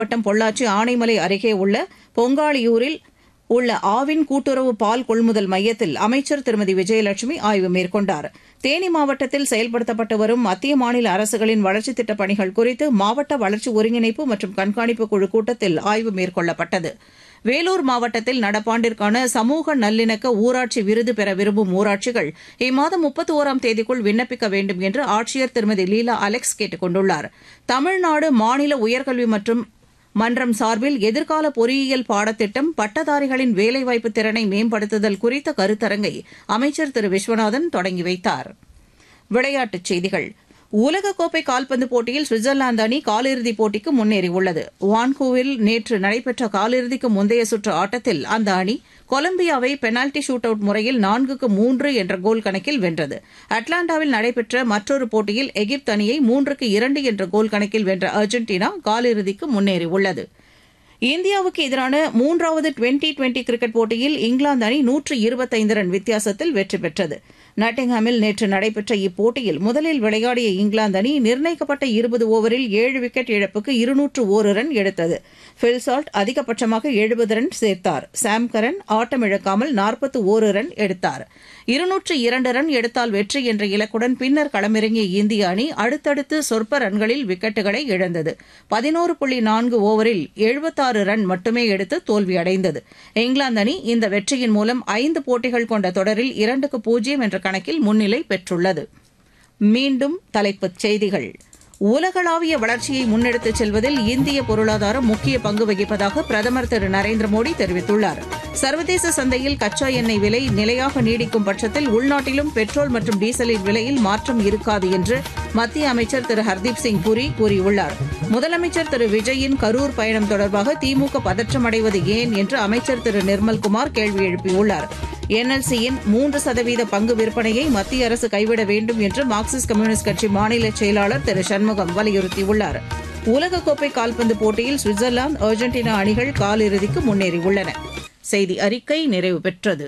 மாவட்டம் பொள்ளாச்சி ஆனைமலை அருகே உள்ள பொங்காளியூரில் உள்ள ஆவின் கூட்டுறவு பால் கொள்முதல் மையத்தில் அமைச்சர் திருமதி விஜயலட்சுமி ஆய்வு மேற்கொண்டார் தேனி மாவட்டத்தில் செயல்படுத்தப்பட்டு வரும் மத்திய மாநில அரசுகளின் வளர்ச்சித் திட்டப் பணிகள் குறித்து மாவட்ட வளர்ச்சி ஒருங்கிணைப்பு மற்றும் கண்காணிப்பு குழு கூட்டத்தில் ஆய்வு மேற்கொள்ளப்பட்டது வேலூர் மாவட்டத்தில் நடப்பாண்டிற்கான சமூக நல்லிணக்க ஊராட்சி விருது பெற விரும்பும் ஊராட்சிகள் இம்மாதம் முப்பத்தி ஒராம் தேதிக்குள் விண்ணப்பிக்க வேண்டும் என்று ஆட்சியர் திருமதி லீலா அலெக்ஸ் கேட்டுக் கொண்டுள்ளார் தமிழ்நாடு மாநில உயர்கல்வி மற்றும் மன்றம் சார்பில் எதிர்கால பொறியியல் பாடத்திட்டம் பட்டதாரிகளின் வேலைவாய்ப்பு திறனை மேம்படுத்துதல் குறித்த கருத்தரங்கை அமைச்சர் திரு விஸ்வநாதன் தொடங்கி வைத்தார் விளையாட்டுச் செய்திகள் உலகக்கோப்பை கால்பந்து போட்டியில் சுவிட்சர்லாந்து அணி காலிறுதிப் போட்டிக்கு முன்னேறியுள்ளது வான்கூவில் நேற்று நடைபெற்ற காலிறுதிக்கு முந்தைய சுற்று ஆட்டத்தில் அந்த அணி கொலம்பியாவை பெனால்டி ஷூட் அவுட் முறையில் நான்குக்கு மூன்று என்ற கோல் கணக்கில் வென்றது அட்லாண்டாவில் நடைபெற்ற மற்றொரு போட்டியில் எகிப்து அணியை மூன்றுக்கு இரண்டு என்ற கோல் கணக்கில் வென்ற அர்ஜென்டினா காலிறுதிக்கு முன்னேறியுள்ளது இந்தியாவுக்கு எதிரான மூன்றாவது டுவெண்டி டுவெண்டி கிரிக்கெட் போட்டியில் இங்கிலாந்து அணி நூற்று இருபத்தைந்து ரன் வித்தியாசத்தில் வெற்றி பெற்றது நாட்டிங்ஹாமில் நேற்று நடைபெற்ற இப்போட்டியில் முதலில் விளையாடிய இங்கிலாந்து அணி நிர்ணயிக்கப்பட்ட இருபது ஓவரில் ஏழு விக்கெட் இழப்புக்கு இருநூற்று ஒரு ரன் எடுத்தது பில்சால்ட் அதிகபட்சமாக எழுபது ரன் சேர்த்தார் சாம் கரன் ஆட்டமிழக்காமல் நாற்பத்து ஒரு ரன் எடுத்தார் இருநூற்று இரண்டு ரன் எடுத்தால் வெற்றி என்ற இலக்குடன் பின்னர் களமிறங்கிய இந்திய அணி அடுத்தடுத்து சொற்ப ரன்களில் விக்கெட்டுகளை இழந்தது பதினோரு புள்ளி நான்கு ஓவரில் எழுபத்தாறு ரன் மட்டுமே எடுத்து தோல்வியடைந்தது இங்கிலாந்து அணி இந்த வெற்றியின் மூலம் ஐந்து போட்டிகள் கொண்ட தொடரில் இரண்டுக்கு பூஜ்ஜியம் என்ற கணக்கில் முன்னிலை பெற்றுள்ளது மீண்டும் தலைப்புச் செய்திகள் உலகளாவிய வளர்ச்சியை முன்னெடுத்துச் செல்வதில் இந்திய பொருளாதாரம் முக்கிய பங்கு வகிப்பதாக பிரதமர் திரு நரேந்திர மோடி தெரிவித்துள்ளார் சர்வதேச சந்தையில் கச்சா எண்ணெய் விலை நிலையாக நீடிக்கும் பட்சத்தில் உள்நாட்டிலும் பெட்ரோல் மற்றும் டீசலின் விலையில் மாற்றம் இருக்காது என்று மத்திய அமைச்சர் திரு ஹர்தீப் சிங் புரி கூறியுள்ளார் முதலமைச்சர் திரு விஜயின் கரூர் பயணம் தொடர்பாக திமுக பதற்றமடைவது ஏன் என்று அமைச்சர் திரு நிர்மல்குமார் கேள்வி எழுப்பியுள்ளார் என்எல்சியின் மூன்று சதவீத பங்கு விற்பனையை மத்திய அரசு கைவிட வேண்டும் என்று மார்க்சிஸ்ட் கம்யூனிஸ்ட் கட்சி மாநில செயலாளர் திரு சண்முகம் வலியுறுத்தியுள்ளார் உலகக்கோப்பை கால்பந்து போட்டியில் சுவிட்சர்லாந்து அர்ஜென்டினா அணிகள் காலிறுதிக்கு முன்னேறியுள்ளன செய்தி அறிக்கை நிறைவு பெற்றது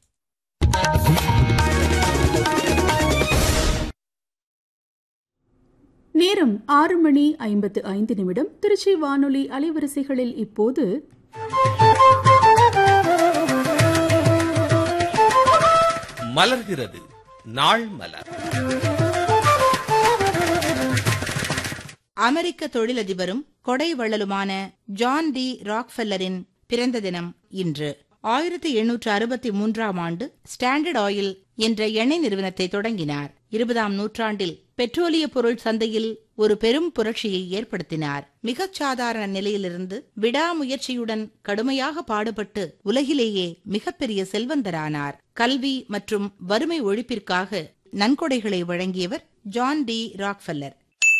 நேரம் ஆறு மணி ஐம்பத்து ஐந்து நிமிடம் திருச்சி வானொலி அலைவரிசைகளில் இப்போது மலர்கிறது நாள் மலர் அமெரிக்க தொழிலதிபரும் கொடை வள்ளலுமான ஜான் டி ராக்ஃபெல்லரின் பிறந்த தினம் இன்று ஆயிரத்தி எண்ணூற்று அறுபத்தி மூன்றாம் ஆண்டு ஸ்டாண்டர்ட் ஆயில் என்ற எண்ணெய் நிறுவனத்தை தொடங்கினார் இருபதாம் நூற்றாண்டில் பெட்ரோலிய பொருள் சந்தையில் ஒரு பெரும் புரட்சியை ஏற்படுத்தினார் மிகச் சாதாரண நிலையிலிருந்து விடாமுயற்சியுடன் கடுமையாக பாடுபட்டு உலகிலேயே மிகப்பெரிய செல்வந்தரானார் கல்வி மற்றும் வறுமை ஒழிப்பிற்காக நன்கொடைகளை வழங்கியவர் ஜான் டி ராக்ஃபெல்லர்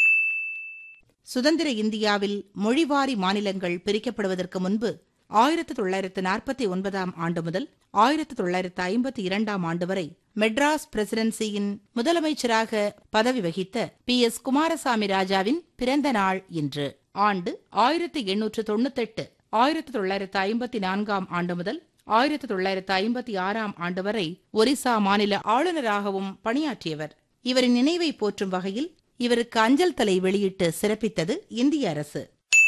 சுதந்திர இந்தியாவில் மொழிவாரி மாநிலங்கள் பிரிக்கப்படுவதற்கு முன்பு ஆயிரத்து தொள்ளாயிரத்து நாற்பத்தி ஒன்பதாம் ஆண்டு முதல் ஆயிரத்து தொள்ளாயிரத்து ஐம்பத்தி இரண்டாம் ஆண்டு வரை மெட்ராஸ் பிரசிடென்சியின் முதலமைச்சராக பதவி வகித்த பி எஸ் குமாரசாமி ராஜாவின் பிறந்த நாள் இன்று ஆண்டு ஆயிரத்து எண்ணூற்று தொண்ணூத்தெட்டு ஆயிரத்து தொள்ளாயிரத்து ஐம்பத்தி நான்காம் ஆண்டு முதல் ஆயிரத்து தொள்ளாயிரத்து ஐம்பத்தி ஆறாம் ஆண்டு வரை ஒரிசா மாநில ஆளுநராகவும் பணியாற்றியவர் இவரின் நினைவை போற்றும் வகையில் இவருக்கு அஞ்சல் தலை வெளியிட்டு சிறப்பித்தது இந்திய அரசு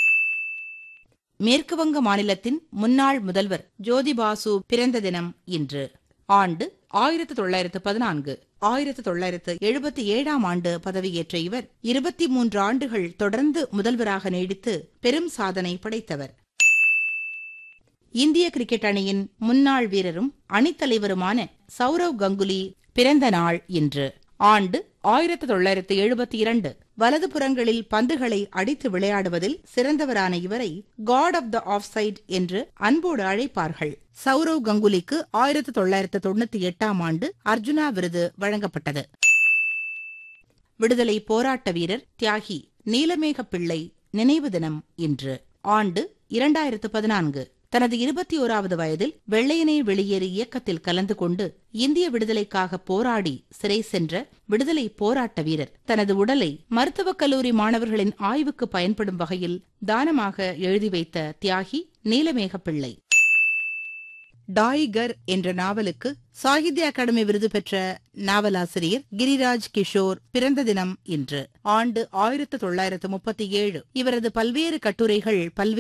மேற்குவங்க மாநிலத்தின் முன்னாள் முதல்வர் ஜோதிபாசு பிறந்த தினம் இன்று ஆண்டு ஆயிரத்து தொள்ளாயிரத்து பதினான்கு ஆயிரத்து தொள்ளாயிரத்து எழுபத்தி ஏழாம் ஆண்டு பதவியேற்ற இவர் இருபத்தி மூன்று ஆண்டுகள் தொடர்ந்து முதல்வராக நீடித்து பெரும் சாதனை படைத்தவர் இந்திய கிரிக்கெட் அணியின் முன்னாள் வீரரும் அணித்தலைவருமான சௌரவ் கங்குலி பிறந்த நாள் இன்று ஆண்டு ஆயிரத்து தொள்ளாயிரத்து எழுபத்தி இரண்டு வலது புறங்களில் பந்துகளை அடித்து விளையாடுவதில் சிறந்தவரான இவரை god of the off side என்று அன்போடு அழைப்பார்கள் சௌரவ் கங்குலிக்கு ஆயிரத்து தொள்ளாயிரத்து தொண்ணூத்தி எட்டாம் ஆண்டு அர்ஜுனா விருது வழங்கப்பட்டது விடுதலை போராட்ட வீரர் தியாகி நீலமேக பிள்ளை நினைவு தினம் இன்று ஆண்டு இரண்டாயிரத்து பதினான்கு தனது இருபத்தி ஓராவது வயதில் வெள்ளையனே வெளியேறு இயக்கத்தில் கலந்து கொண்டு இந்திய விடுதலைக்காக போராடி சிறை சென்ற விடுதலை போராட்ட வீரர் தனது உடலை மருத்துவக் கல்லூரி மாணவர்களின் ஆய்வுக்கு பயன்படும் வகையில் தானமாக எழுதி வைத்த தியாகி நீலமேக பிள்ளை டாய்கர் என்ற நாவலுக்கு சாகித்ய அகாடமி விருது பெற்ற நாவலாசிரியர் கிரிராஜ் கிஷோர் பிறந்த தினம் இன்று ஆண்டு ஆயிரத்து தொள்ளாயிரத்து முப்பத்தி ஏழு இவரது பல்வேறு கட்டுரைகள் பல்வேறு